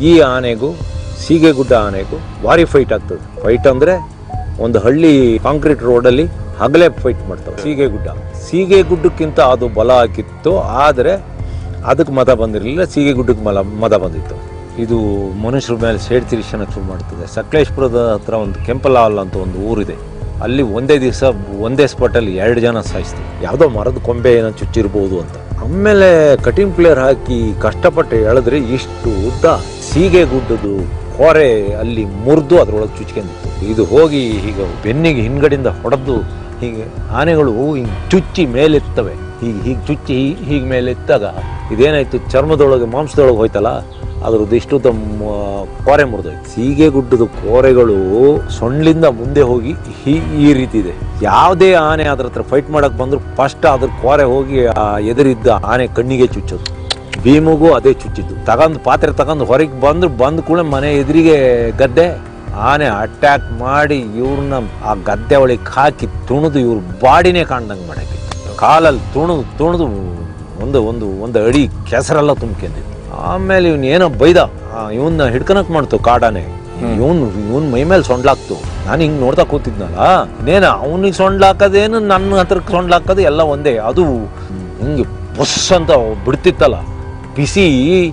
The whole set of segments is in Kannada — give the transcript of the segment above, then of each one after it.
ಈ ಆನೆಗೂ ಸೀಗೆಗುಡ್ಡ ಆನೆಗೂ ಭಾರಿ ಫೈಟ್ ಆಗ್ತದೆ ಫೈಟ್ ಅಂದ್ರೆ ಒಂದು ಹಳ್ಳಿ ಕಾಂಕ್ರೀಟ್ ರೋಡಲ್ಲಿ ಹಗಲೇ ಫೈಟ್ ಮಾಡ್ತವೆ ಸೀಗೆಗುಡ್ಡ ಸೀಗೆಗುಡ್ಡಕ್ಕಿಂತ ಅದು ಬಲ ಹಾಕಿತ್ತು ಆದರೆ ಅದಕ್ಕೆ ಮದ ಬಂದಿರಲಿಲ್ಲ ಸೀಗೆಗುಡ್ಡಕ್ಕೆ ಮಲ ಮದ ಬಂದಿತ್ತು ಇದು ಮನುಷ್ಯರ ಮೇಲೆ ಸೇಡ್ ತಿರ್ಸೋಣಕ್ಕೆ ಶುರು ಮಾಡ್ತದೆ ಸಕಲೇಶ್ಪುರದ ಹತ್ರ ಒಂದು ಕೆಂಪಲಾಲ್ ಅಂತ ಒಂದು ಊರಿದೆ ಅಲ್ಲಿ ಒಂದೇ ದಿವಸ ಒಂದೇ ಸ್ಪಾಟಲ್ಲಿ ಎರಡು ಜನ ಸಾಯಿಸ್ತು ಯಾವುದೋ ಮರದ ಕೊಂಬೆ ಏನೋ ಚುಚ್ಚಿರ್ಬೋದು ಅಂತ ಆಮೇಲೆ ಕಟಿಂಗ್ ಪ್ಲೇಯರ್ ಹಾಕಿ ಕಷ್ಟಪಟ್ಟು ಎಳೆದ್ರೆ ಇಷ್ಟು ಉದ್ದ ಸೀಗೆ ಗುಡ್ಡದು ಹೊರೆ ಅಲ್ಲಿ ಮುರಿದು ಅದ್ರೊಳಗೆ ಚುಚ್ಕೊಂಡಿತ್ತು ಇದು ಹೋಗಿ ಈಗ ಬೆನ್ನಿಗೆ ಹಿಂದ್ಗಡೆಯಿಂದ ಹೊಡೆದು ಹೀಗೆ ಆನೆಗಳು ಹಿಂಗೆ ಚುಚ್ಚಿ ಮೇಲೆತ್ತವೆ ಹೀಗೆ ಹೀಗೆ ಚುಚ್ಚಿ ಹೀಗೆ ಮೇಲೆ ಎತ್ತಾಗ ಇದೇನಾಯ್ತು ಚರ್ಮದೊಳಗೆ ಮಾಂಸದೊಳಗೆ ಹೋಯ್ತಲ್ಲ ಅದ್ರದ್ದು ಇಷ್ಟುದ್ದ ಮ- ಕೋರೆ ಮುರಿದೋಯ್ತು ಸೀಗೆ ಗುಡ್ಡದ ಕೋರೆಗಳು ಸೊಂಡ್ಲಿಂದ ಮುಂದೆ ಹೋಗಿ ಈ ಈ ರೀತಿ ಇದೆ ಯಾವುದೇ ಆನೆ ಅದ್ರ ಹತ್ರ ಫೈಟ್ ಮಾಡಕ್ ಬಂದ್ರು ಫಸ್ಟ್ ಅದ್ರ ಕೋರೆ ಹೋಗಿ ಆ ಎದುರಿದ್ದ ಆನೆ ಕಣ್ಣಿಗೆ ಚುಚ್ಚೋದು ಭೀಮಗೂ ಅದೇ ಚುಚ್ಚಿದ್ದು ತಗೊಂಡು ಪಾತ್ರೆ ತಗೊಂಡು ಹೊರಗೆ ಬಂದ್ರು ಬಂದ ಕೂಡ ಮನೆ ಎದುರಿಗೆ ಗದ್ದೆ ಆನೆ ಅಟ್ಯಾಕ್ ಮಾಡಿ ಇವ್ರನ್ನ ಆ ಗದ್ದೆ ಒಳಗೆ ಹಾಕಿ ತುಣಿದು ಇವ್ರ ಬಾಡಿನೇ ಕಾಣ್ದಂಗೆ ಮಾಡಕ್ಕೆ ಕಾಲಲ್ಲಿ ತುಣಿದು ತುಣಿದು ಒಂದು ಒಂದು ಒಂದು ಅಡಿ ಕೆಸರೆಲ್ಲ ತುಂಬ್ಕೊಂಡಿತ್ತು ಆಮೇಲೆ ಇವನ್ ಏನೋ ಬೈದ ಇವನ್ನ ಹಿಡ್ಕನಕ್ ಮಾಡ್ತು ಕಾಡಾನೆ ಇವನ್ ಇವನ್ ಮೈ ಮೇಲೆ ಸೊಂಡ್ಲಾಕ್ತು ನಾನು ಹಿಂಗ್ ನೋಡ್ತಾ ಕೂತಿದ್ನಲ್ಲ ಇನ್ನೇನ ಅವನಿಗೆ ಸೊಂಡ್ಲಾಕದೇನು ನನ್ನ ಹತ್ರಕ್ಕೆ ಸೊಂಡ್ಲಾಕೋದು ಎಲ್ಲ ಒಂದೇ ಅದು ಹಿಂಗೆ ಬುಸ್ ಅಂತ ಬಿಡ್ತಿತ್ತಲ್ಲ ಬಿಸಿ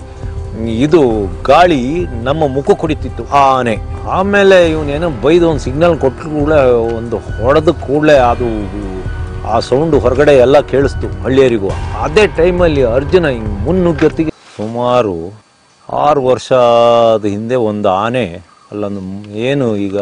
ಇದು ಗಾಳಿ ನಮ್ಮ ಮುಖ ಕುಡಿತಿತ್ತು ಆ ಆನೆ ಆಮೇಲೆ ಇವನೇನೋ ಬೈದು ಒಂದು ಸಿಗ್ನಲ್ ಕೊಟ್ಟ ಕೂಡಲೇ ಒಂದು ಹೊಡೆದ ಕೂಡಲೇ ಅದು ಆ ಸೌಂಡ್ ಹೊರಗಡೆ ಎಲ್ಲ ಕೇಳಿಸ್ತು ಹಳ್ಳಿಯರಿಗೂ ಅದೇ ಟೈಮಲ್ಲಿ ಅರ್ಜುನ ಹಿಂಗ್ ಮುನ್ನುಗ್ಗತ್ತಿಗೆ ಸುಮಾರು ಆರು ವರ್ಷದ ಹಿಂದೆ ಒಂದು ಆನೆ ಅಲ್ಲೊಂದು ಏನು ಈಗ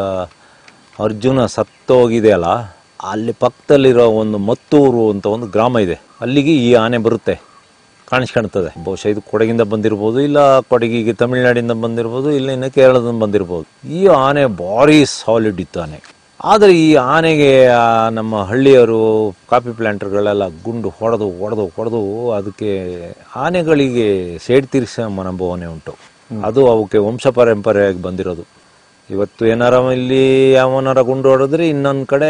ಅರ್ಜುನ ಸತ್ತೋಗಿದೆ ಅಲ್ಲ ಅಲ್ಲಿ ಪಕ್ಕದಲ್ಲಿರೋ ಒಂದು ಮತ್ತೂರು ಅಂತ ಒಂದು ಗ್ರಾಮ ಇದೆ ಅಲ್ಲಿಗೆ ಈ ಆನೆ ಬರುತ್ತೆ ಕಾಣಿಸ್ಕೊಳ್ತದೆ ಬಹುಶಃ ಇದು ಕೊಡಗಿಂದ ಬಂದಿರ್ಬೋದು ಇಲ್ಲ ಕೊಡಗಿಗೆ ತಮಿಳ್ನಾಡಿಂದ ಬಂದಿರ್ಬೋದು ಇಲ್ಲ ಇನ್ನು ಕೇರಳದಿಂದ ಬಂದಿರ್ಬೋದು ಈ ಆನೆ ಭಾರಿ ಸಾಲಿಡ್ ಇತ್ತು ಆನೆ ಆದರೆ ಈ ಆನೆಗೆ ಆ ನಮ್ಮ ಹಳ್ಳಿಯರು ಕಾಫಿ ಪ್ಲಾಂಟರ್ಗಳೆಲ್ಲ ಗುಂಡು ಹೊಡೆದು ಹೊಡೆದು ಹೊಡೆದು ಅದಕ್ಕೆ ಆನೆಗಳಿಗೆ ಸೇಡ್ ತೀರಿಸೋ ಮನೋಭಾವನೆ ಉಂಟು ಅದು ಅವಕ್ಕೆ ವಂಶ ಪರಂಪರೆಯಾಗಿ ಬಂದಿರೋದು ಇವತ್ತು ಏನಾರ ಇಲ್ಲಿ ಯಾವನಾರ ಗುಂಡು ಹೊಡೆದ್ರೆ ಇನ್ನೊಂದು ಕಡೆ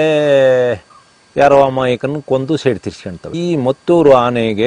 ಯಾರೋ ಅಮಾಯಕನ ಕೊಂದು ಸೇಡ್ ತೀರ್ಸ್ಕೊಂತವೆ ಈ ಮತ್ತೂರು ಆನೆಗೆ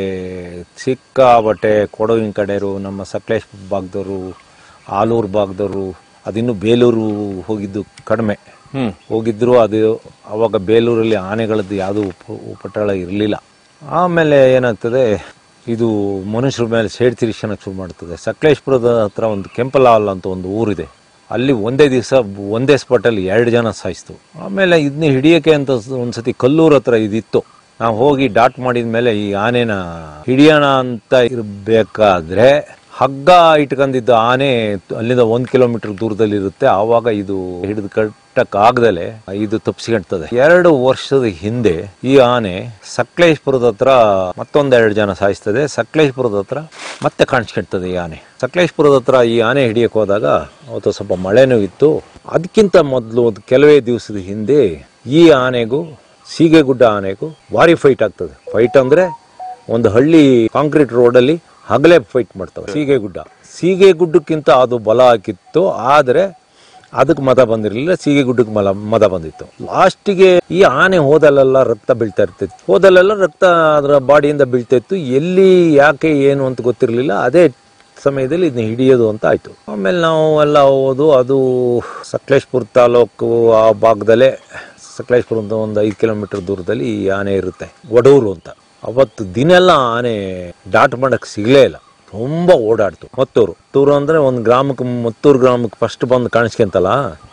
ಸಿಕ್ಕಾಬಟ್ಟೆ ಕೊಡಗಿನ ಕಡೆಯವರು ನಮ್ಮ ಸಕಲೇಶ್ ಭಾಗದವರು ಆಲೂರು ಭಾಗದವರು ಅದಿನ್ನು ಬೇಲೂರು ಹೋಗಿದ್ದು ಕಡಿಮೆ ಹೋಗಿದ್ರು ಅದು ಅವಾಗ ಬೇಲೂರಲ್ಲಿ ಆನೆಗಳದ್ದು ಯಾವುದು ಉಪಟಳ ಇರಲಿಲ್ಲ ಆಮೇಲೆ ಏನಾಗ್ತದೆ ಇದು ಮನುಷ್ಯರ ಮೇಲೆ ಸೇಡ್ ತಿರ್ಸೋಣಕ್ಕೆ ಶುರು ಮಾಡ್ತದೆ ಸಕಲೇಶ್ಪುರದ ಹತ್ರ ಒಂದು ಕೆಂಪಲಾಲ್ ಅಂತ ಒಂದು ಊರಿದೆ ಅಲ್ಲಿ ಒಂದೇ ದಿವಸ ಒಂದೇ ಸ್ಪಾಟಲ್ಲಿ ಎರಡು ಜನ ಸಾಯಿಸ್ತು ಆಮೇಲೆ ಇದನ್ನ ಹಿಡಿಯೋಕೆ ಅಂತ ಒಂದ್ಸತಿ ಕಲ್ಲೂರ್ ಹತ್ರ ಇದಿತ್ತು ನಾವು ಹೋಗಿ ಡಾಟ್ ಮಾಡಿದ ಮೇಲೆ ಈ ಆನೆನ ಹಿಡಿಯೋಣ ಅಂತ ಇರಬೇಕಾದ್ರೆ ಹಗ್ಗ ಇಟ್ಕೊಂಡಿದ್ದ ಆನೆ ಅಲ್ಲಿಂದ ಒಂದ್ ಕಿಲೋಮೀಟರ್ ದೂರದಲ್ಲಿ ಇರುತ್ತೆ ಆವಾಗ ಇದು ಹಿಡಿದು ಕಟ್ಟಕ್ ಆಗದಲೆ ಇದು ತಪ್ಪಿಸ್ಕೊಳ್ತದೆ ಎರಡು ವರ್ಷದ ಹಿಂದೆ ಈ ಆನೆ ಸಕಲೇಶ್ಪುರದ ಹತ್ರ ಮತ್ತೊಂದೆರಡು ಜನ ಸಾಯಿಸ್ತದೆ ಸಕಲೇಶ್ಪುರದ ಹತ್ರ ಮತ್ತೆ ಕಾಣಿಸ್ಕೊಳ್ತದೆ ಈ ಆನೆ ಸಕಲೇಶ್ಪುರದ ಹತ್ರ ಈ ಆನೆ ಹಿಡಿಯಕ್ ಹೋದಾಗ ಅವತ್ತು ಸ್ವಲ್ಪ ಮಳೆನೂ ಇತ್ತು ಅದಕ್ಕಿಂತ ಮೊದಲು ಒಂದು ಕೆಲವೇ ದಿವಸದ ಹಿಂದೆ ಈ ಆನೆಗೂ ಸೀಗೆಗುಡ್ಡ ಆನೆಗೂ ಭಾರಿ ಫೈಟ್ ಆಗ್ತದೆ ಫೈಟ್ ಅಂದ್ರೆ ಒಂದು ಹಳ್ಳಿ ಕಾಂಕ್ರೀಟ್ ರೋಡಲ್ಲಿ ಹಗಲೇ ಫೈಟ್ ಮಾಡ್ತವೆ ಸೀಗೆಗುಡ್ಡ ಸೀಗೆಗುಡ್ಡಕ್ಕಿಂತ ಅದು ಬಲ ಹಾಕಿತ್ತು ಆದರೆ ಅದಕ್ಕೆ ಮದ ಬಂದಿರಲಿಲ್ಲ ಸೀಗೆಗುಡ್ಡಕ್ಕೆ ಮಲ ಮದ ಬಂದಿತ್ತು ಲಾಸ್ಟಿಗೆ ಈ ಆನೆ ಹೋದಲ್ಲೆಲ್ಲ ರಕ್ತ ಬೀಳ್ತಾ ಇರ್ತಿತ್ತು ಹೋದಲ್ಲೆಲ್ಲ ರಕ್ತ ಅದರ ಬಾಡಿಯಿಂದ ಬೀಳ್ತಾ ಇತ್ತು ಎಲ್ಲಿ ಯಾಕೆ ಏನು ಅಂತ ಗೊತ್ತಿರಲಿಲ್ಲ ಅದೇ ಸಮಯದಲ್ಲಿ ಇದನ್ನ ಹಿಡಿಯೋದು ಅಂತ ಆಯ್ತು ಆಮೇಲೆ ನಾವು ಎಲ್ಲ ಹೋದು ಅದು ಸಕಲೇಶ್ಪುರ ತಾಲೂಕು ಆ ಭಾಗದಲ್ಲೇ ಸಕಲೇಶ್ಪುರ ಅಂತ ಒಂದು ಐದು ಕಿಲೋಮೀಟರ್ ದೂರದಲ್ಲಿ ಈ ಆನೆ ಇರುತ್ತೆ ಒಡೂರು ಅಂತ ಅವತ್ತು ದಿನೆಲ್ಲ ಆನೆ ಡಾಟ್ ಮಾಡಕ್ ಸಿಗ್ಲೇ ಇಲ್ಲ ತುಂಬಾ ಓಡಾಡ್ತು ಮತ್ತೂರು ಮತ್ತೂರು ಅಂದ್ರೆ ಒಂದು ಗ್ರಾಮಕ್ಕೆ ಮತ್ತೂರು ಗ್ರಾಮಕ್ಕೆ ಫಸ್ಟ್ ಬಂದು ಕಾಣಿಸ್ಕೊಂತಲ್ಲ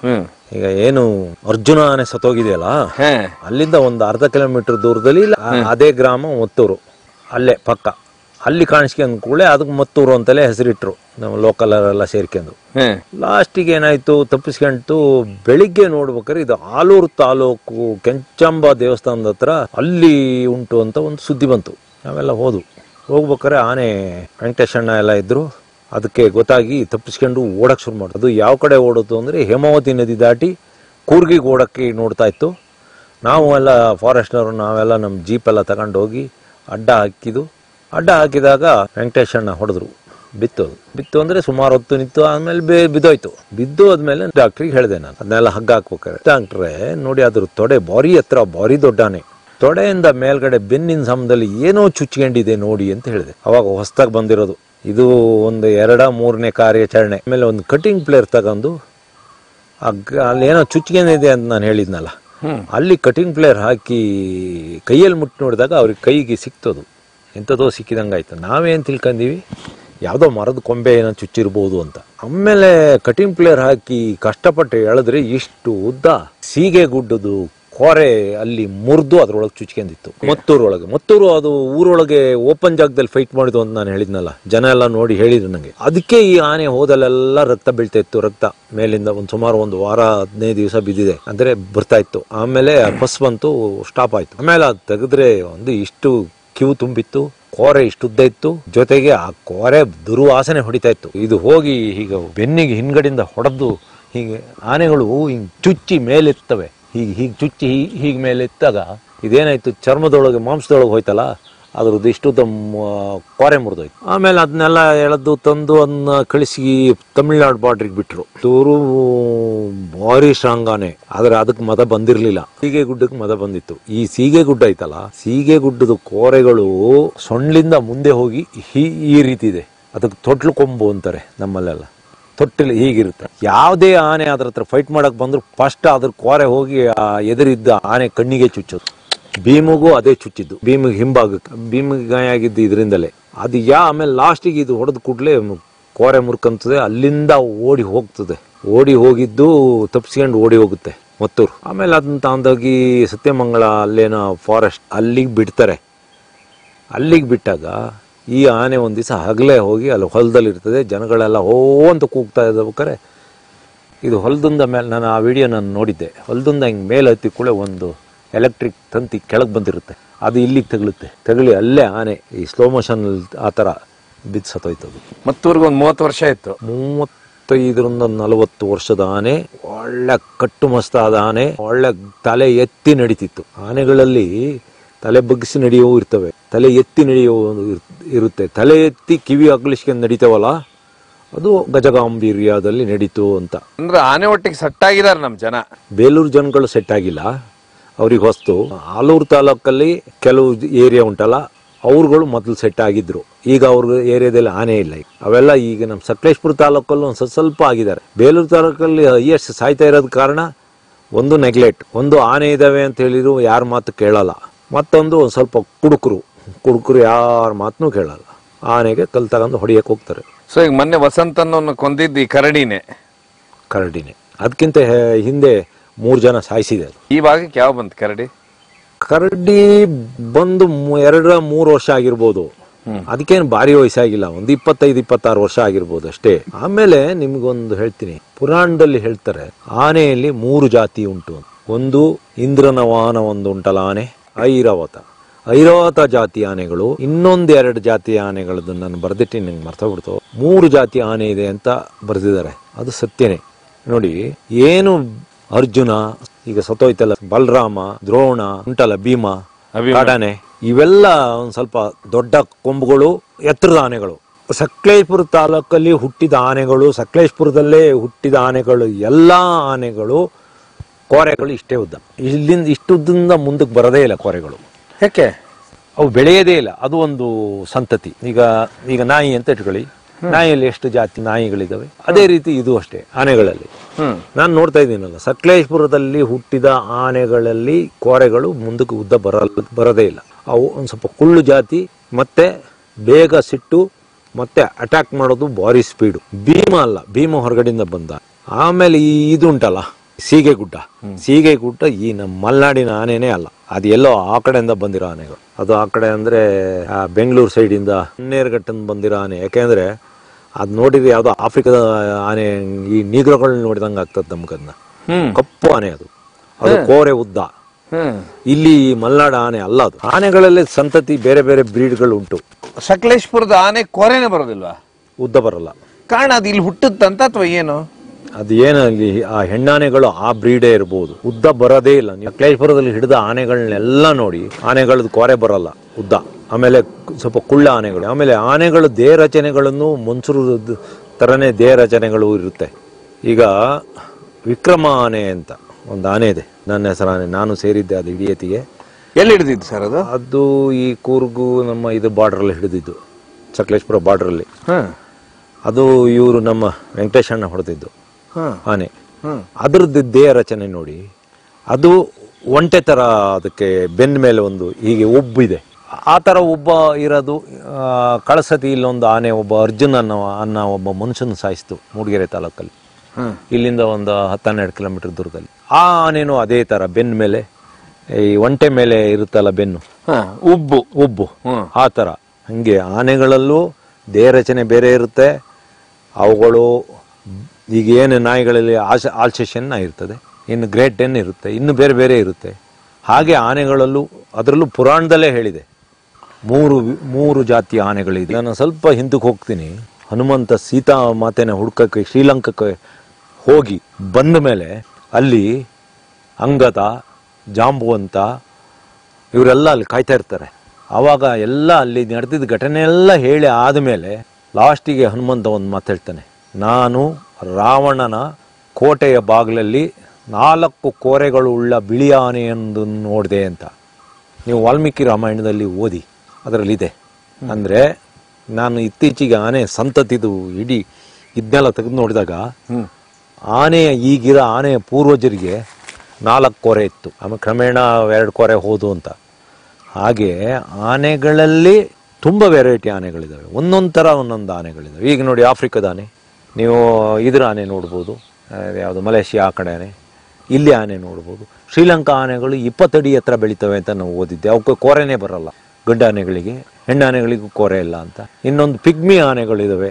ಈಗ ಏನು ಅರ್ಜುನ ಆನೆ ಸತ್ತೋಗಿದೆಯಲ್ಲ ಅಲ್ಲಿಂದ ಒಂದು ಅರ್ಧ ಕಿಲೋಮೀಟರ್ ದೂರದಲ್ಲಿ ಇಲ್ಲ ಅದೇ ಗ್ರಾಮ ಮತ್ತೂರು ಅಲ್ಲೇ ಪಕ್ಕ ಅಲ್ಲಿ ಕಾಣಿಸ್ಕೊಂಡ್ ಕೂಡಲೇ ಅದಕ್ಕೆ ಮತ್ತೂರು ಅಂತಲೇ ಹೆಸರಿಟ್ರು ನಮ್ಮ ಲೋಕಲ್ ಎಲ್ಲ ಸೇರ್ಕೊಂಡು ಲಾಸ್ಟಿಗೆ ಏನಾಯ್ತು ತಪ್ಪಿಸ್ಕೊಂಡ್ತು ಬೆಳಿಗ್ಗೆ ನೋಡ್ಬೇಕಾದ್ರೆ ಇದು ಆಲೂರು ತಾಲೂಕು ಕೆಂಚಂಬ ದೇವಸ್ಥಾನದ ಹತ್ರ ಅಲ್ಲಿ ಉಂಟು ಅಂತ ಒಂದು ಸುದ್ದಿ ಬಂತು ನಾವೆಲ್ಲ ಹೋದು ಹೋಗ್ಬೇಕಾದ್ರೆ ಆನೆ ವೆಂಕಟೇಶಣ್ಣ ಎಲ್ಲ ಇದ್ರು ಅದಕ್ಕೆ ಗೊತ್ತಾಗಿ ತಪ್ಪಿಸ್ಕೊಂಡು ಓಡಕ್ ಶುರು ಮಾಡಿತು ಅದು ಯಾವ ಕಡೆ ಓಡುತ್ತು ಅಂದ್ರೆ ಹೇಮಾವತಿ ನದಿ ದಾಟಿ ಕೂರ್ಗಿಗೆ ಓಡಕ್ಕೆ ನೋಡ್ತಾ ಇತ್ತು ನಾವು ಎಲ್ಲ ಫಾರೆಸ್ಟ್ನವರು ನಾವೆಲ್ಲ ನಮ್ಮ ಜೀಪ್ ಎಲ್ಲ ತಗೊಂಡು ಹೋಗಿ ಅಡ್ಡ ಹಾಕಿದ್ದು ಅಡ್ಡ ಹಾಕಿದಾಗ ವೆಂಕಟೇಶಣ್ಣ ಹೊಡೆದ್ರು ಬಿತ್ತು ಅದು ಬಿತ್ತು ಅಂದ್ರೆ ಸುಮಾರು ಹೊತ್ತು ನಿಂತು ಆದ್ಮೇಲೆ ಬೇ- ಬಿದ್ದೋಯ್ತು ಬಿದ್ದು ಆದ್ಮೇಲೆ ಡಾಕ್ಟ್ರಿಗೆ ಹೇಳಿದೆ ನಾನು ಅದನ್ನೆಲ್ಲ ಹಗ್ಗ ಹಾಕ್ಬೇಕಾರೆ ಡಾಕ್ಟ್ರೆ ನೋಡಿ ಅದ್ರ ತೊಡೆ ಬಾರಿ ಹತ್ರ ಬಾರಿ ದೊಡ್ಡಾನೆ ತೊಡೆಯಿಂದ ಮೇಲ್ಗಡೆ ಬೆನ್ನಿನ ಸಮದಲ್ಲಿ ಏನೋ ಚುಚ್ಕೊಂಡಿದೆ ನೋಡಿ ಅಂತ ಹೇಳಿದೆ ಅವಾಗ ಹೊಸ್ದಾಗಿ ಬಂದಿರೋದು ಇದು ಒಂದು ಎರಡ ಮೂರನೇ ಕಾರ್ಯಾಚರಣೆ ಆಮೇಲೆ ಒಂದು ಕಟಿಂಗ್ ಪ್ಲೇಯರ್ ತಗೊಂಡು ಆ ಗ- ಅಲ್ಲಿ ಏನೋ ಚುಚ್ಚಿಗೆನಿದೆ ಅಂತ ನಾನು ಹೇಳಿದ್ನಲ್ಲ ಹ್ಮ್ ಅಲ್ಲಿ ಕಟಿಂಗ್ ಪ್ಲೇಯರ್ ಹಾಕಿ ಕೈಯಲ್ಲಿ ಮುಟ್ಟಿ ನೋಡಿದಾಗ ಅವ್ರಿಗೆ ಕೈಗೆ ಸಿಕ್ತದು ಎಂಥದೋ ಸಿಕ್ಕಿದಂಗೆ ಆಯ್ತು ನಾವೇನು ತಿಳ್ಕೊಂಡೀವಿ ಯಾವುದೋ ಮರದ ಕೊಂಬೆ ಏನೋ ಚುಚ್ಚಿರ್ಬೋದು ಅಂತ ಆಮೇಲೆ ಕಟಿಂಗ್ ಪ್ಲೇಯರ್ ಹಾಕಿ ಕಷ್ಟಪಟ್ಟು ಎಳೆದ್ರೆ ಇಷ್ಟು ಉದ್ದ ಸೀಗೆ ಗುಡ್ಡದು ಕೋರೆ ಅಲ್ಲಿ ಮುರಿದು ಅದ್ರೊಳಗೆ ಚುಚ್ಕೊಂಡಿತ್ತು ಮತ್ತೂರೊಳಗೆ ಮತ್ತೂರು ಅದು ಊರೊಳಗೆ ಓಪನ್ ಜಾಗದಲ್ಲಿ ಫೈಟ್ ಮಾಡಿದ್ದು ಅಂತ ನಾನು ಹೇಳಿದ್ನಲ್ಲ ಜನ ಎಲ್ಲ ನೋಡಿ ಹೇಳಿದ್ರು ನನಗೆ ಅದಕ್ಕೆ ಈ ಆನೆ ಹೋದಲ್ಲೆಲ್ಲ ರಕ್ತ ಬೀಳ್ತಾ ಇತ್ತು ರಕ್ತ ಮೇಲಿಂದ ಒಂದು ಸುಮಾರು ಒಂದು ವಾರ ಹದಿನೈದು ದಿವಸ ಬಿದ್ದಿದೆ ಅಂದ್ರೆ ಬರ್ತಾ ಇತ್ತು ಆಮೇಲೆ ಬಸ್ ಬಂತು ಸ್ಟಾಪ್ ಆಯ್ತು ಆಮೇಲೆ ಅದು ತೆಗೆದ್ರೆ ಒಂದು ಇಷ್ಟು ಕಿವು ತುಂಬಿತ್ತು ಕೋರೆ ಇಷ್ಟುದ್ದ ಇತ್ತು ಜೊತೆಗೆ ಆ ಕೋರೆ ದುರ್ವಾಸನೆ ಹೊಡಿತಾ ಇತ್ತು ಇದು ಹೋಗಿ ಈಗ ಬೆನ್ನಿಗೆ ಹಿಂದ್ಗಡೆಯಿಂದ ಹೊಡೆದು ಹೀಗೆ ಆನೆಗಳು ಹಿಂಗ್ ಚುಚ್ಚಿ ಮೇಲೆತ್ತವೆ ಹೀಗೆ ಹೀಗೆ ಚುಚ್ಚಿ ಹೀಗೆ ಹೀಗೆ ಮೇಲೆತ್ತಾಗ ಇದೇನಾಯ್ತು ಚರ್ಮದೊಳಗೆ ಮಾಂಸದೊಳಗೆ ಹೋಯ್ತಲ್ಲ ಅದ್ರದ್ದು ಇಷ್ಟುದ್ದ ಮ- ಕೋರೆ ಮುರಿದೋಯ್ತು ಆಮೇಲೆ ಅದನ್ನೆಲ್ಲ ಎಳೆದು ತಂದು ಅದನ್ನ ಕಳಿಸಿ ತಮಿಳ್ನಾಡು ಬಾರ್ಡ್ರಿಗೆ ಬಿಟ್ರು ತೂರು ಭಾರಿ ಸ್ಟ್ರಾಂಗ್ ಆನೆ ಆದ್ರೆ ಅದಕ್ಕೆ ಮದ ಬಂದಿರ್ಲಿಲ್ಲ ಸೀಗೆ ಗುಡ್ಡಕ್ಕೆ ಮದ ಬಂದಿತ್ತು ಈ ಸೀಗೆ ಗುಡ್ಡ ಐತಲ್ಲ ಸೀಗೆ ಗುಡ್ಡದ ಕೋರೆಗಳು ಸೊಂಡ್ಲಿಂದ ಮುಂದೆ ಹೋಗಿ ಈ ಈ ರೀತಿ ಇದೆ ಅದಕ್ಕೆ ತೊಟ್ಲು ಕೊಂಬು ಅಂತಾರೆ ನಮ್ಮಲ್ಲೆಲ್ಲ ತೊಟ್ಟಿಲು ಹೀಗಿರುತ್ತೆ ಯಾವುದೇ ಆನೆ ಅದ್ರ ಹತ್ರ ಫೈಟ್ ಮಾಡಕ್ ಬಂದ್ರು ಫಸ್ಟ್ ಅದ್ರ ಕೋರೆ ಹೋಗಿ ಆ ಎದುರಿದ್ದ ಆನೆ ಕಣ್ಣಿಗೆ ಚುಚ್ಚೋದು ಭೀಮಿಗೂ ಅದೇ ಚುಚ್ಚಿದ್ದು ಭೀಮಿಗೆ ಹಿಂಭಾಗಕ್ಕೆ ಭೀಮಿಗೆ ಗಾಯ ಆಗಿದ್ದು ಇದರಿಂದಲೇ ಅದು ಯಾ ಆಮೇಲೆ ಲಾಸ್ಟಿಗೆ ಇದು ಹೊಡೆದ ಕೂಡಲೇ ಕೋರೆ ಮುರ್ಕಂತದೆ ಅಲ್ಲಿಂದ ಓಡಿ ಹೋಗ್ತದೆ ಓಡಿ ಹೋಗಿದ್ದು ತಪ್ಸ್ಕೊಂಡು ಓಡಿ ಹೋಗುತ್ತೆ ಮತ್ತೂರು ಆಮೇಲೆ ಅದನ್ನ ತಗೊಂಡೋಗಿ ಸತ್ಯಮಂಗಳ ಅಲ್ಲೇನೋ ಫಾರೆಸ್ಟ್ ಅಲ್ಲಿಗೆ ಬಿಡ್ತಾರೆ ಅಲ್ಲಿಗೆ ಬಿಟ್ಟಾಗ ಈ ಆನೆ ಒಂದು ದಿವಸ ಹಗಲೇ ಹೋಗಿ ಅಲ್ಲಿ ಹೊಲದಲ್ಲಿ ಇರ್ತದೆ ಜನಗಳೆಲ್ಲ ಹೋ ಅಂತ ಕೂಗ್ತಾ ಇರ್ಬೇಕಾರೆ ಇದು ಹೊಲದಿಂದ ಮೇಲೆ ನಾನು ಆ ವಿಡಿಯೋ ನಾನು ನೋಡಿದ್ದೆ ಹೊಲದಿಂದ ಹಿಂಗೆ ಮೇಲೆ ಹತ್ತಿ ಕೂಡ ಒಂದು ಎಲೆಕ್ಟ್ರಿಕ್ ತಂತಿ ಕೆಳಗೆ ಬಂದಿರುತ್ತೆ ಅದು ಇಲ್ಲಿಗೆ ತಗಲುತ್ತೆ ತಗಲಿ ಅಲ್ಲೇ ಆನೆ ಈ ಸ್ಲೋ ಮೋಷನ್ ಆ ಥರ ಬಿದ್ದು ಸತ್ತೋಯ್ತದು ಮತ್ತೂರ್ಗೆ ಒಂದು ಮೂವತ್ತು ವರ್ಷ ಇತ್ತು ಮೂವತ್ತೈದರಿಂದ ನಲವತ್ತು ವರ್ಷದ ಆನೆ ಒಳ್ಳೆ ಕಟ್ಟು ಮಸ್ತಾದ ಆನೆ ಒಳ್ಳೆ ತಲೆ ಎತ್ತಿ ನಡೀತಿತ್ತು ಆನೆಗಳಲ್ಲಿ ತಲೆ ಬಗ್ಗಿಸಿ ನಡೆಯುವವು ಇರ್ತವೆ ತಲೆ ಎತ್ತಿ ನಡೆಯುವ ಇರುತ್ತೆ ತಲೆ ಎತ್ತಿ ಕಿವಿ ಅಗ್ಲಿಸ್ಕೊಂಡು ನಡೀತಾವಲ್ಲ ಅದು ಗಜಗಾಂಭೀರ್ಯದಲ್ಲಿ ನಡೀತು ಅಂತ ಅಂದ್ರೆ ಆನೆ ಒಟ್ಟಿಗೆ ಸಟ್ಟಾಗಿದ್ದಾರೆ ನಮ್ ಜನ ಬೇಲೂರು ಜನಗಳು ಸೆಟ್ ಆಗಿಲ್ಲ ಅವ್ರಿಗೆ ಹೊಸ್ತು ಆಲೂರು ತಾಲೂಕಲ್ಲಿ ಕೆಲವು ಏರಿಯಾ ಉಂಟಲ್ಲ ಅವ್ರುಗಳು ಮೊದಲು ಸೆಟ್ ಆಗಿದ್ರು ಈಗ ಅವ್ರ ಏರಿಯಾದಲ್ಲಿ ಆನೆ ಇಲ್ಲ ಈಗ ಅವೆಲ್ಲ ಈಗ ನಮ್ಮ ಸಕಲೇಶ್ಪುರ ತಾಲೂಕಲ್ಲಿ ಒಂದು ಸ್ವಲ್ಪ ಸ್ವಲ್ಪ ಆಗಿದ್ದಾರೆ ಬೇಲೂರು ತಾಲೂಕಲ್ಲಿ ಹೈಯೆಸ್ಟ್ ಸಾಯ್ತಾ ಇರೋದ್ ಕಾರಣ ಒಂದು ನೆಗ್ಲೆಕ್ಟ್ ಒಂದು ಆನೆ ಇದಾವೆ ಅಂತ ಹೇಳಿದ್ರು ಯಾರ ಮಾತು ಕೇಳಲ್ಲ ಮತ್ತೊಂದು ಒಂದು ಸ್ವಲ್ಪ ಕುಡುಕರು ಕುಡುಕರು ಯಾರ ಮಾತನ್ನೂ ಕೇಳಲ್ಲ ಆನೆಗೆ ಕಲ್ ತಗೊಂಡು ಹೊಡಿಯಕ್ಕೆ ಹೋಗ್ತಾರೆ ಸೊ ಈಗ ಮೊನ್ನೆ ವಸಂತನನ್ನು ಕೊಂದಿದ್ದು ಈ ಕರಡಿನೇ ಕರಡಿನೇ ಅದಕ್ಕಿಂತ ಹೆ- ಹಿಂದೆ ಮೂರು ಜನ ಸಾಯಿಸಿದೆ ಅದು ಈ ಭಾಗಕ್ಕೆ ಯಾವ ಬಂತು ಕರಡಿ ಕರಡಿ ಬಂದು ಮೂ- ಎರಡರ ಮೂರು ವರ್ಷ ಆಗಿರ್ಬೋದು ಅದಕ್ಕೇನು ಭಾರಿ ವಯಸ್ಸಾಗಿಲ್ಲ ಒಂದು ಇಪ್ಪತ್ತೈದು ಇಪ್ಪತ್ತಾರು ವರ್ಷ ಆಗಿರ್ಬೋದು ಅಷ್ಟೇ ಆಮೇಲೆ ನಿಮ್ಗೊಂದು ಹೇಳ್ತೀನಿ ಪುರಾಣದಲ್ಲಿ ಹೇಳ್ತಾರೆ ಆನೆಯಲ್ಲಿ ಮೂರು ಜಾತಿ ಉಂಟು ಅಂತ. ಒಂದು ಇಂದ್ರನ ವಾಹನ ಒಂದು ಉಂಟಲ್ಲ ಆನೆ ಐರಾವತ ಐರಾವತ ಜಾತಿ ಆನೆಗಳು ಇನ್ನೊಂದು ಎರಡು ಜಾತಿ ಆನೆಗಳದ್ದು ನಾನು ಬರ್ದಿಟ್ಟು ನಂಗೆ ಮರ್ತೋಗ್ಬಿಡ್ತು ಮೂರು ಜಾತಿ ಆನೆ ಇದೆ ಅಂತ ಬರೆದಿದ್ದಾರೆ ಅದು ಸತ್ಯನೇ ನೋಡಿ ಏನು ಅರ್ಜುನ ಈಗ ಸತ್ತೋಯ್ತಲ್ಲ ಬಲರಾಮ ದ್ರೋಣ ಉಂಟಲ್ಲ ಭೀಮ ಅಭಿಮನ್ಯು. ಕಾಡಾನೆ ಇವೆಲ್ಲ ಒಂದ್ ಸ್ವಲ್ಪ ದೊಡ್ಡ ಕೊಂಬುಗಳು ಎತ್ತರದ ಆನೆಗಳು ಸಕಲೇಶ್ಪುರ ತಾಲೂಕಲ್ಲಿ ಹುಟ್ಟಿದ ಆನೆಗಳು ಸಕಲೇಶ್ಪುರದಲ್ಲೇ ಹುಟ್ಟಿದ ಆನೆಗಳು ಎಲ್ಲಾ ಆನೆಗಳು ಕೋರೆಗಳು ಇಷ್ಟೇ ಉದ್ದ ಇಲ್ಲಿಂದ ಇಷ್ಟುದ್ದಿಂದ ಮುಂದಕ್ಕೆ ಬರೋದೇ ಇಲ್ಲ ಕೋರೆಗಳು ಯಾಕೆ ಅವು ಬೆಳೆಯೋದೇ ಇಲ್ಲ ಅದು ಒಂದು ಸಂತತಿ ಈಗ ಈಗ ನಾಯಿ ಅಂತ ಇಟ್ಕೊಳ್ಳಿ ನಾಯಿಯಲ್ಲಿ ಎಷ್ಟು ಜಾತಿ ನಾಯಿಗಳಿದಾವೆ ಅದೇ ರೀತಿ ಇದು ಅಷ್ಟೇ ಆನೆಗಳಲ್ಲಿ ಹ್ಮ್ ನಾನು ನೋಡ್ತಾ ಇದ್ದೀನಲ್ಲ ಸಕಲೇಶ್ಪುರದಲ್ಲಿ ಹುಟ್ಟಿದ ಆನೆಗಳಲ್ಲಿ ಕೋರೆಗಳು ಮುಂದಕ್ಕೆ ಉದ್ದ ಬರಲ್ಲ ಬರೋದೇ ಇಲ್ಲ ಅವು ಒಂದು ಸ್ವಲ್ಪ ಕುಳ್ಳು ಜಾತಿ ಮತ್ತೆ ಬೇಗ ಸಿಟ್ಟು ಮತ್ತೆ ಅಟ್ಯಾಕ್ ಮಾಡೋದು ಭಾರಿ ಸ್ಪೀಡು ಭೀಮ ಅಲ್ಲ ಭೀಮ ಹೊರಗಡೆಯಿಂದ ಬಂದ ಆಮೇಲೆ ಈ ಇದು ಉಂಟಲ್ಲ ಸೀಗೆ ಗುಡ್ಡ ಸೀಗೆ ಗುಡ್ಡ ಈ ನಮ್ಮ ಮಲೆನಾಡಿನ ಆನೆನೇ ಅಲ್ಲ ಅದು ಎಲ್ಲೋ ಆ ಕಡೆಯಿಂದ ಬಂದಿರೋ ಆನೆಗಳು ಅದು ಆ ಕಡೆ ಅಂದ್ರೆ ಆ ಬೆಂಗಳೂರು ಸೈಡಿಂದ ನೇರ್ಘಟ್ಟದಿಂದ ಬಂದಿರೋ ಆನೆ ಯಾಕೆಂದ್ರೆ ಅದ್ ನೋಡಿದ್ರೆ ಯಾವ್ದೋ ಆಫ್ರಿಕಾದ ಆನೆ ಈ ನೀಗ್ರಗಳನ್ನ ನೋಡಿದಂಗೆ ಆಗ್ತದೆ ನಮ್ಗದ್ನ ಹ್ಮ್ ಕಪ್ಪು ಆನೆ ಅದು ಅದು ಕೋರೆ ಉದ್ದ ಹ್ಮ್ ಇಲ್ಲಿ ಈ ಮಲ್ನಾಡ ಆನೆ ಅಲ್ಲ ಅದು ಆನೆಗಳಲ್ಲೇ ಸಂತತಿ ಬೇರೆ ಬೇರೆ ಬ್ರೀಡ್ಗಳು ಉಂಟು ಸಕಲೇಶ್ಪುರದ ಆನೆ ಕೊರೆನೆ ಬರೋದಿಲ್ವಾ ಉದ್ದ ಬರಲ್ಲ ಕಾರಣ ಅದು ಇಲ್ಲಿ ಹುಟ್ಟುತ್ತಂತ ಅಥವಾ ಏನು ಅದು ಏನಲ್ಲಿ ಆ ಹೆಣ್ಣಾನೆಗಳು ಆ ಬ್ರೀಡೇ ಇರಬಹುದು ಉದ್ದ ಬರೋದೇ ಇಲ್ಲ ನೀವು ಕ್ಲೇಶ್ಪುರದಲ್ಲಿ ಹಿಡಿದ ಆನೆಗಳನ್ನೆಲ್ಲ ನೋಡಿ ಆನೆಗಳದ್ದು ಕೋರೆ ಬರಲ್ಲ ಉದ್ದ ಆಮೇಲೆ ಕು- ಸ್ವಲ್ಪ ಕುಳ್ಳ ಆನೆಗಳು ಆಮೇಲೆ ಆನೆಗಳ ದೇಹ ರಚನೆಗಳನ್ನು ಮನ್ಸೂರು ತರನೇ ದೇಹ ರಚನೆಗಳು ಇರುತ್ತೆ ಈಗ ವಿಕ್ರಮ ಆನೆ ಅಂತ ಒಂದು ಆನೆ ಇದೆ ನನ್ನ ಹೆಸರು ಆನೆ ನಾನು ಸೇರಿದ್ದೆ ಅದು ಹಿಡಿಯತಿಗೆ ಎಲ್ಲಿ ಹಿಡಿದಿದ್ದು ಸರ್ ಅದು ಅದು ಈ ಕೂರ್ಗು ನಮ್ಮ ಇದು ಬಾರ್ಡರ್ ಅಲ್ಲಿ ಹಿಡಿದಿದ್ದು ಸಕಲೇಶ್ಪುರ ಬಾರ್ಡ್ರಲ್ಲಿ ಹ ಅದು ಇವರು ನಮ್ಮ ವೆಂಕಟೇಶಣ್ಣ ಹೊಡೆದಿದ್ದು ಹ ಆನೆ ಹ್ಮ್ ಅದರದ್ದು ದೇಹ ರಚನೆ ನೋಡಿ ಅದು ಒಂಟೆ ತರ ಅದಕ್ಕೆ ಬೆನ್ನ ಮೇಲೆ ಒಂದು ಹೀಗೆ ಉಬ್ಬು ಇದೆ ಆ ತರ ಉಬ್ಬ ಇರೋದು ಆ, ಕಳಸತಿ ಇಲ್ಲೊಂದು ಆನೆ ಒಬ್ಬ ಅರ್ಜುನ್ ಅನ್ನೋ ಅನ್ನೋ ಒಬ್ಬ ಮನುಷ್ಯನ ಸಾಯಿಸ್ತು ಮೂಡಿಗೆರೆ ತಾಲೂಕಲ್ಲಿ ಹ್ಮ್ ಇಲ್ಲಿಂದ ಒಂದು ಹತ್ತೆರಡು ಕಿಲೋಮೀಟರ್ ದೂರದಲ್ಲಿ ಆ ಆನೆನೂ ಅದೇ ತರ ಬೆನ್ನ ಮೇಲೆ ಈ ಒಂಟೆ ಮೇಲೆ ಇರುತ್ತಲ್ಲ ಬೆನ್ನು ಹ ಉಬ್ಬು ಉಬ್ಬು ಹ್ಮ್. ಆ ಥರ ಹಂಗೆ ಆನೆಗಳಲ್ಲೂ ದೇಹ ರಚನೆ ಬೇರೆ ಇರುತ್ತೆ ಅವುಗಳು ಈಗ ಏನು ನಾಯಿಗಳಲ್ಲಿ ಆಶ ಆಲ್ಸೇಷನ್ ಇರ್ತದೆ ಇನ್ನು ಗ್ರೇಟ್ ಟೆನ್ ಇರುತ್ತೆ ಇನ್ನು ಬೇರೆ ಬೇರೆ ಇರುತ್ತೆ ಹಾಗೆ ಆನೆಗಳಲ್ಲೂ ಅದರಲ್ಲೂ ಪುರಾಣದಲ್ಲೇ ಹೇಳಿದೆ ಮೂರು ವಿ- ಮೂರು ಜಾತಿಯ ಆನೆಗಳಿದೆ ನಾನು ಸ್ವಲ್ಪ ಹಿಂದಕ್ಕೆ ಹೋಗ್ತೀನಿ ಹನುಮಂತ ಸೀತಾ ಮಾತೆನ ಹುಡ್ಕಕ್ಕೆ ಶ್ರೀಲಂಕಕ್ಕೆ ಹೋಗಿ ಬಂದ ಮೇಲೆ ಅಲ್ಲಿ ಅಂಗದ ಜಾಂಬುವಂತ ಇವರೆಲ್ಲ ಅಲ್ಲಿ ಕಾಯ್ತಾ ಇರ್ತಾರೆ ಆವಾಗ ಎಲ್ಲ ಅಲ್ಲಿ ನಡೆದಿದ್ದ ಘಟನೆ ಎಲ್ಲ ಹೇಳಿ ಆದಮೇಲೆ ಲಾಸ್ಟಿಗೆ ಹನುಮಂತ ಒಂದು ಮಾತು ಹೇಳ್ತಾನೆ ನಾನು ರಾವಣನ ಕೋಟೆಯ ಬಾಗಿಲಲ್ಲಿ ನಾಲ್ಕು ಕೋರೆಗಳು ಉಳ್ಳ ಬಿಳಿ ಆನೆಯೊಂದು ನೋಡಿದೆ ಅಂತ ನೀವು ವಾಲ್ಮೀಕಿ ರಾಮಾಯಣದಲ್ಲಿ ಓದಿ ಅದರಲ್ಲಿದೆ ಅಂದರೆ ನಾನು ಇತ್ತೀಚೆಗೆ ಆನೆ ಸಂತತಿದು ಇಡೀ ಇದನ್ನೆಲ್ಲ ತೆಗೆದು ನೋಡಿದಾಗ ಹ್ಮ್ ಆನೆಯ ಈಗಿರೋ ಆನೆಯ ಪೂರ್ವಜರಿಗೆ ನಾಲ್ಕು ಕೊರೆ ಇತ್ತು ಆಮೇಲೆ ಕ್ರಮೇಣ ಎರಡು ಕೊರೆ ಹೋದು ಅಂತ ಹಾಗೆ ಆನೆಗಳಲ್ಲಿ ತುಂಬ ವೆರೈಟಿ ಆನೆಗಳಿದ್ದಾವೆ ಒಂದೊಂದು ಥರ ಒಂದೊಂದು ಆನೆಗಳಿದ್ದಾವೆ ಈಗ ನೋಡಿ ಆಫ್ರಿಕಾದ ಆನೆ ನೀವು ಇದ್ರ ಆನೆ ನೋಡ್ಬೋದು ಯಾವುದು ಮಲೇಷಿಯಾ ಆ ಕಡೆ ಆನೆ ಇಲ್ಲಿ ಆನೆ ನೋಡ್ಬೋದು ಶ್ರೀಲಂಕಾ ಆನೆಗಳು ಇಪ್ಪತ್ತಡಿ ಎತ್ತರ ಬೆಳಿತವೆ ಅಂತ ನಾವು ಓದಿದ್ದೆ ಅವಕ್ಕೆ ಕೋರೆನೇ ಬರಲ್ಲ ಗಂಡು ಆನೆಗಳಿಗೆ ಹೆಣ್ಣು ಆನೆಗಳಿಗೂ ಕೋರೆ ಇಲ್ಲ ಅಂತ ಇನ್ನೊಂದು ಪಿಗ್ಮಿ ಆನೆಗಳಿದಾವೆ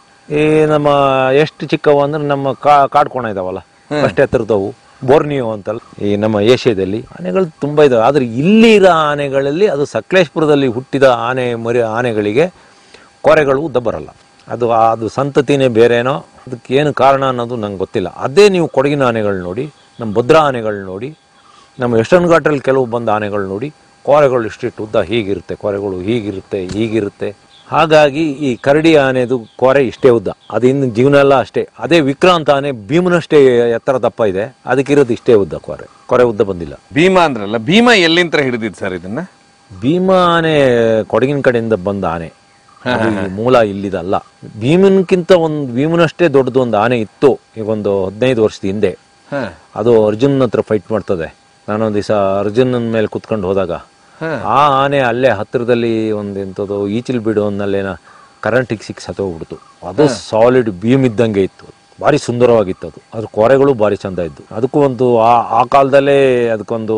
ಈ ನಮ್ಮ ಎಷ್ಟು ಚಿಕ್ಕವು ಅಂದ್ರೆ ನಮ್ಮ ಕಾ ಕಾಡ್ಕೋಣ ಇದಾವಲ್ಲ ಅಷ್ಟೇ ಎತ್ತರದವು ಬೋರ್ನಿಯೋ ಅಂತಲ್ಲ ಈ ನಮ್ಮ ಏಷ್ಯಾದಲ್ಲಿ ಆನೆಗಳು ತುಂಬ ಇದಾವೆ ಆದರೆ ಇಲ್ಲಿರೋ ಆನೆಗಳಲ್ಲಿ ಅದು ಸಕಲೇಶ್ಪುರದಲ್ಲಿ ಹುಟ್ಟಿದ ಆನೆ ಮರಿ ಆನೆಗಳಿಗೆ ಕೊರೆಗಳು ಉದ್ದ ಬರಲ್ಲ ಅದು ಅದು ಸಂತತಿನೇ ಬೇರೆನೋ ಅದಕ್ಕೆ ಏನು ಕಾರಣ ಅನ್ನೋದು ನಂಗೆ ಗೊತ್ತಿಲ್ಲ ಅದೇ ನೀವು ಕೊಡಗಿನ ಆನೆಗಳು ನೋಡಿ ನಮ್ಮ ಭದ್ರಾ ಆನೆಗಳು ನೋಡಿ ನಮ್ಮ ವೆಸ್ಟರ್ನ್ ಘಾಟಲ್ಲಿ ಕೆಲವು ಬಂದ ಆನೆಗಳು ನೋಡಿ ಕೋರೆಗಳು ಇಷ್ಟಿಟ್ಟು ಉದ್ದ ಹೀಗಿರುತ್ತೆ ಕೋರೆಗಳು ಹೀಗಿರುತ್ತೆ ಹೀಗಿರುತ್ತೆ ಹಾಗಾಗಿ ಈ ಕರಡಿ ಆನೆದು ಕೋರೆ ಇಷ್ಟೇ ಉದ್ದ ಅದು ಇನ್ನು ಜೀವನ ಎಲ್ಲ ಅಷ್ಟೇ ಅದೇ ವಿಕ್ರಾಂತ ಆನೆ ಭೀಮನಷ್ಟೇ ಎತ್ತರ ದಪ್ಪ ಇದೆ ಅದಕ್ಕಿರೋದು ಇಷ್ಟೇ ಉದ್ದ ಕೋರೆ ಕೊರೆ ಉದ್ದ ಬಂದಿಲ್ಲ ಭೀಮಾ ಅಂದ್ರಲ್ಲ ಭೀಮಾ ಎಲ್ಲಿಂದ ಹಿಡಿದಿದ್ ಸರ್ ಇದನ್ನ ಭೀಮ ಆನೆ ಕೊಡಗಿನ ಕಡೆಯಿಂದ ಬಂದ ಆನೆ ಅದು ಈ ಮೂಲ ಇಲ್ಲಿದಲ್ಲ ಭೀಮನ್ಕಿಂತ ಒಂದು ಭೀಮನಷ್ಟೇ ದೊಡ್ಡದು ಒಂದು ಆನೆ ಇತ್ತು ಈಗ ಒಂದು ಹದಿನೈದು ವರ್ಷದ ಹಿಂದೆ ಹ ಅದು ಅರ್ಜುನ್ ಹತ್ರ ಫೈಟ್ ಮಾಡ್ತದೆ ನಾನೊಂದು ದಿವಸ ಅರ್ಜುನನ ಮೇಲೆ ಕುತ್ಕೊಂಡು ಹೋದಾಗ ಹ ಆ ಆನೆ ಅಲ್ಲೇ ಹತ್ತಿರದಲ್ಲಿ ಒಂದು ಎಂಥದ್ದು ಈಚಿಲ್ ಬಿಡು ಅನ್ನಲ್ಲೇನ ಕರೆಂಟಿಗೆ ಸಿಕ್ಸ್ ಹತ್ತೋಗ್ಬಿಡ್ತು ಅದು ಸಾಲಿಡ್ ಭೀಮ್ ಇದ್ದಂಗೆ ಇತ್ತು ಭಾರಿ ಸುಂದರವಾಗಿತ್ತು ಅದು ಅದ್ರ ಕೊರೆಗಳು ಭಾರಿ ಚಂದ ಇದ್ದು ಅದಕ್ಕೂ ಒಂದು ಆ ಆ ಕಾಲದಲ್ಲೇ ಅದಕ್ಕೊಂದು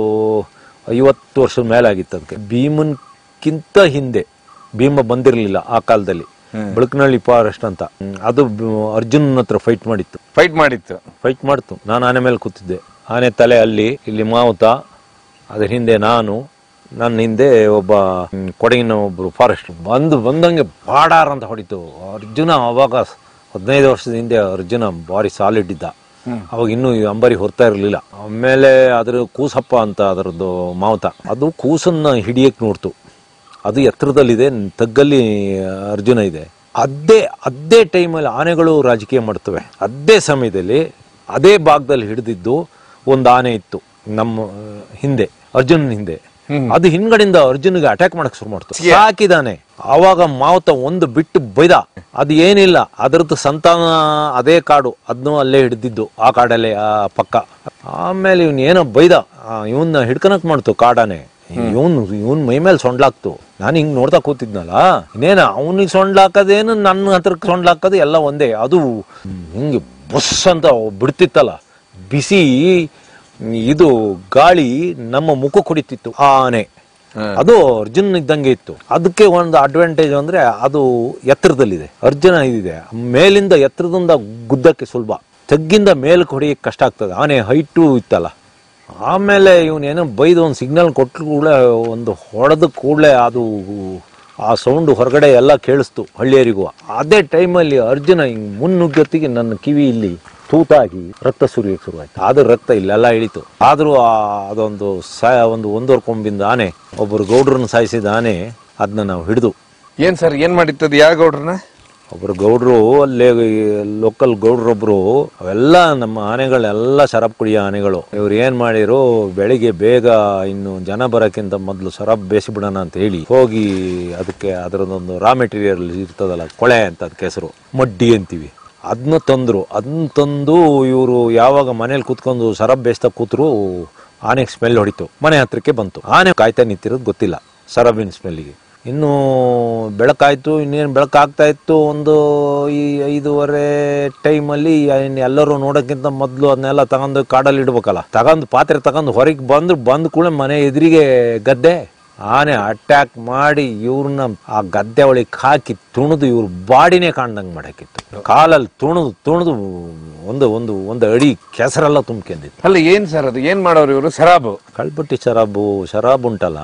ಐವತ್ತು ವರ್ಷದ ಮೇಲಾಗಿತ್ತು ಅದಕ್ಕೆ ಭೀಮನ್ಕಿಂತ ಹಿಂದೆ ಭೀಮ ಬಂದಿರಲಿಲ್ಲ ಆ ಕಾಲದಲ್ಲಿ ಬೆಳಕನಹಳ್ಳಿ ಫಾರೆಸ್ಟ್ ಅಂತ ಹ್ಮ್, ಅದು ಬ- ಅರ್ಜುನ್ ಹತ್ರ ಫೈಟ್ ಮಾಡಿತ್ತು ಫೈಟ್ ಮಾಡಿತ್ತು ಫೈಟ್ ಮಾಡ್ತು ನಾನು ಆನೆ ಮೇಲೆ ಕೂತಿದ್ದೆ ಆನೆ ತಲೆ ಅಲ್ಲಿ ಇಲ್ಲಿ ಮಾವುತ ಅದ್ರ ಹಿಂದೆ ನಾನು ನನ್ನ ಹಿಂದೆ ಒಬ್ಬ ಹ್ಮ್, ಕೊಡಗಿನ ಒಬ್ರು ಫಾರೆಸ್ಟ್ ಬಂದು ಬಂದಂಗೆ ಬಾಡಾರ್ ಅಂತ ಹೊಡಿತು ಅರ್ಜುನ ಅವಾಗ ಹದಿನೈದು ವರ್ಷದ ಹಿಂದೆ ಅರ್ಜುನ ಭಾರಿ ಸಾಲಿಡ್ ಇದ್ದ ಅವಾಗ ಇನ್ನೂ ಈ ಅಂಬರಿ ಹೊರ್ತಾ ಇರಲಿಲ್ಲ ಆಮೇಲೆ ಅದ್ರ ಕೂಸಪ್ಪ ಅಂತ ಅದರದ್ದು ಮಾವುತ ಅದು ಕೂಸನ್ನ ಹಿಡಿಯಕ್ ನೋಡ್ತು ಅದು ಎತ್ತರದಲ್ಲಿದೆ ತಗ್ಗಲ್ಲಿ ಅರ್ಜುನ ಇದೆ ಅದೇ ಅದೇ ಟೈಮಲ್ಲಿ ಆನೆಗಳು ರಾಜಕೀಯ ಮಾಡ್ತವೆ ಅದೇ ಸಮಯದಲ್ಲಿ ಅದೇ ಭಾಗದಲ್ಲಿ ಹಿಡಿದಿದ್ದು ಒಂದು ಆನೆ ಇತ್ತು ನಮ್ಮ ಆ, ಹಿಂದೆ ಅರ್ಜುನ್ ಹಿಂದೆ ಅದು ಹಿಂದ್ಗಡೆಯಿಂದ ಅರ್ಜುನ್ಗೆ ಅಟ್ಯಾಕ್ ಮಾಡಕ್ ಶುರು ಮಾಡ್ತು ಸಾಕಿದಾನೆ ಆವಾಗ ಮಾವುತ ಒಂದು ಬಿಟ್ಟು ಬೈದ ಅದು ಏನಿಲ್ಲ ಅದರದ್ದು ಸಂತಾನ ಅದೇ ಕಾಡು ಅದನ್ನು ಅಲ್ಲೇ ಹಿಡಿದಿದ್ದು ಆ ಕಾಡಲ್ಲೇ ಆ ಪಕ್ಕ ಆಮೇಲೆ ಇವನ್ ಏನೋ ಬೈದ ಇವನ್ನ ಹಿಡ್ಕನಕ್ ಮಾಡ್ತು ಕಾಡಾನೆ ಇವನ್ ಇವನ್ ಮೈ ಮೇಲೆ ಸೊಂಡ್ಲಾಕ್ತು ನಾನು ಹಿಂಗ್ ನೋಡ್ತಾ ಕೂತಿದ್ನಲ್ಲ ಇನ್ನೇನ ಅವನಿಗೆ ಸೊಂಡ್ಲಾಕದೇನು ನನ್ನ ಹತ್ರಕ್ಕೆ ಸೊಂಡ್ಲಾಕದು ಎಲ್ಲ ಒಂದೇ ಅದು ಹಿಂಗೆ ಬಸ್ ಅಂತ ಬಿಡ್ತಿತ್ತಲ್ಲ ಬಿಸಿ ಇದು ಗಾಳಿ ನಮ್ಮ ಮುಖ ಕುಡಿತಿತ್ತು ಆ ಆನೆ ಅದು ಅರ್ಜುನ್ ಇದ್ದಂಗೆ ಇತ್ತು ಅದಕ್ಕೆ ಒಂದು ಅಡ್ವಾಂಟೇಜ್ ಅಂದ್ರೆ ಅದು ಎತ್ತರದಲ್ಲಿದೆ ಅರ್ಜುನ ಇದಿದೆ ಮೇಲಿಂದ ಎತ್ತರದಿಂದ ಗುದ್ದಕ್ಕೆ ಸುಲಭ ತಗ್ಗಿಂದ ಮೇಲಕ್ಕೆ ಹೊಡಿಯಕ್ಕೆ ಕಷ್ಟ ಆಗ್ತದೆ ಆನೆ ಹೈಟು ಇತ್ತಲ್ಲ ಆಮೇಲೆ ಇವನೇನೋ ಬೈದು ಒಂದು ಸಿಗ್ನಲ್ ಕೊಟ್ಟು ಕೂಡಲೇ ಒಂದು ಹೊಡೆದ ಕೂಡಲೇ ಅದು ಆ ಸೌಂಡ್ ಹೊರಗಡೆ ಎಲ್ಲ ಕೇಳಿಸ್ತು ಹಳ್ಳಿಯರಿಗೂ ಅದೇ ಟೈಮಲ್ಲಿ ಅರ್ಜುನ ಹಿಂಗ್ ಮುನ್ನುಗ್ಗತ್ತಿಗೆ ನನ್ನ ಕಿವಿ ಇಲ್ಲಿ ತೂತಾಗಿ ರಕ್ತ ಸುರಿಯಕ್ಕೆ ಶುರುವಾಯ್ತು ಆದ್ರೂ ರಕ್ತ ಇಲ್ಲೆಲ್ಲ ಇಳಿತು ಆದ್ರೂ ಆ ಅದೊಂದು ಸಾ ಒಂದು ಒಂದೂವರೆ ಕೊಂಬಿಂದ ಆನೆ ಒಬ್ಬರು ಗೌಡ್ರನ್ನ ಸಾಯಿಸಿದ ಆನೆ ಅದನ್ನ ನಾವು ಹಿಡಿದು ಏನ್ ಸರ್ ಏನ್ ಮಾಡಿತ್ತದು ಯಾವ ಗೌಡ್ರನ್ನ ಒಬ್ರು ಗೌಡ್ರು ಅಲ್ಲೇ ಲೋಕಲ್ ಗೌಡ್ರೊಬ್ರು ಅವೆಲ್ಲ ನಮ್ಮ ಆನೆಗಳೆಲ್ಲ ಶರಾಬ್ ಕುಡಿಯೋ ಆನೆಗಳು ಇವ್ರು ಏನ್ ಮಾಡಿರು ಬೆಳಿಗ್ಗೆ ಬೇಗ ಇನ್ನು ಜನ ಬರೋಕ್ಕಿಂತ ಮೊದಲು ಶರಾಬ್ ಬೇಯಿಸಿಬಿಡೋಣ ಅಂತ ಹೇಳಿ ಹೋಗಿ ಅದಕ್ಕೆ ಅದರದೊಂದು ರಾ ಮೆಟೀರಿಯಲ್ ಇರ್ತದಲ್ಲ ಕೊಳೆ ಅಂತ ಅದಕ್ಕೆ ಹೆಸರು ಮಡ್ಡಿ ಅಂತೀವಿ ಅದನ್ನ ತಂದ್ರು ಅದನ್ನ ತಂದು ಇವರು ಯಾವಾಗ ಮನೇಲಿ ಕೂತ್ಕೊಂಡು ಸರಬ್ ಬೇಯಿಸ್ತಾ ಕೂತ್ರು ಆನೆಗೆ ಸ್ಮೆಲ್ ಹೊಡಿತು ಮನೆ ಹತ್ರಕ್ಕೆ ಬಂತು ಆನೆ ಕಾಯ್ತಾ ನಿಂತಿರೋದು ಗೊತ್ತಿಲ್ಲ ಸರಬಿನ ಸ್ಮೆಲ್ಲಿಗೆ ಇನ್ನು ಬೆಳಕಾಯ್ತು ಇನ್ನೇನು ಬೆಳಕಾಗ್ತಾ ಇತ್ತು ಒಂದು ಈ ಐದೂವರೆ ಟೈಮಲ್ಲಿ ಎಲ್ಲರೂ ನೋಡೋಕ್ಕಿಂತ ಮೊದಲು ಅದನ್ನೆಲ್ಲ ತಗೊಂಡು ಕಾಡಲ್ಲಿ ಇಡ್ಬೇಕಲ್ಲ ತಗೊಂಡು ಪಾತ್ರೆ ತಗೊಂಡು ಹೊರಗೆ ಬಂದು ಬಂದ ಕೂಡ ಮನೆ ಎದುರಿಗೆ ಗದ್ದೆ ಆನೆ ಅಟ್ಯಾಕ್ ಮಾಡಿ ಇವ್ರನ್ನ ಆ ಗದ್ದೆ ಒಳಗೆ ಹಾಕಿ ತುಣಿದು ಇವ್ರ ಬಾಡಿನೇ ಕಾಣ್ದಂಗೆ ಮಾಡಕ್ಕಿತ್ತು ಕಾಲಲ್ಲಿ ತುಣಿದು ತುಣಿದು ಒಂದು ಒಂದು ಒಂದು ಅಡಿ ಕೆಸರೆಲ್ಲ ತುಂಬ್ಕೊಂಡಿತ್ತು ಅಲ್ಲ ಏನ್ ಸರ್ ಅದು ಏನ್ ಮಾಡೋರು ಇವರು ಶರಾಬು ಕಳ್ಪಟ್ಟಿ ಶರಾಬು ಶರಾಬ್ ಉಂಟಲ್ಲ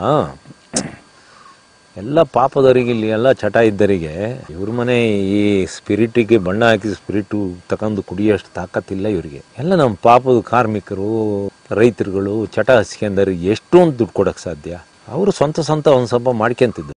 ಎಲ್ಲ ಪಾಪದವರಿಗೆ ಇಲ್ಲಿ ಎಲ್ಲ ಚಟ ಇದ್ದರಿಗೆ ಇವ್ರ ಮನೆ ಈ ಸ್ಪಿರಿಟಿಗೆ ಬಣ್ಣ ಹಾಕಿ ಸ್ಪಿರಿಟು ತಗೊಂಡು ಕುಡಿಯೋಷ್ಟು ತಾಕತ್ತಿಲ್ಲ ಇವರಿಗೆ ಎಲ್ಲ ನಮ್ಮ ಪಾಪದ ಕಾರ್ಮಿಕರು ರೈತರುಗಳು ಚಟ ಹಸ್ಕೊಂಡವ್ರಿಗೆ ಎಷ್ಟೊಂದು ದುಡ್ಡು ಕೊಡಕ್ಕೆ ಸಾಧ್ಯ ಅವರು ಸ್ವಂತ ಸ್ವಂತ ಒಂದು ಸ್ವಲ್ಪ ಮಾಡ್ಕೊಂತಿದ್ರು